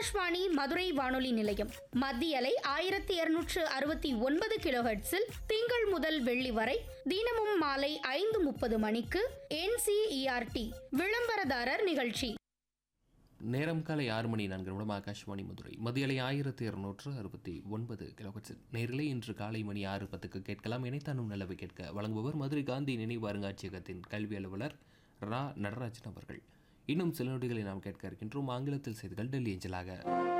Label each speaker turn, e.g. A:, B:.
A: ஆகாஷ்வாணி மதுரை வானொலி நிலையம் மத்திய அலை ஆயிரத்தி இருநூற்று அறுபத்தி ஒன்பது கிலோஹெர்ட்ஸில் திங்கள் முதல் வெள்ளி வரை தினமும் மாலை ஐந்து முப்பது மணிக்கு என்சிஇஆர்டி விளம்பரதாரர் நிகழ்ச்சி
B: நேரம் காலை ஆறு மணி நான்கு நிமிடம் ஆகாஷ்வாணி மதுரை மதியலை ஆயிரத்தி இருநூற்று அறுபத்தி ஒன்பது கிலோஹெட்ஸில் நேரிலே இன்று காலை மணி ஆறு பத்துக்கு கேட்கலாம் இணைத்தானும் நிலவை கேட்க வழங்குபவர் மதுரை காந்தி நினைவு அருங்காட்சியகத்தின் கல்வி அலுவலர் ரா நடராஜன் அவர்கள் இன்னும் சில நொடிகளை நாம் கேட்க இருக்கின்றோம் ஆங்கிலத்தில் செய்திகள் டெல்லி ஏஞ்சலாக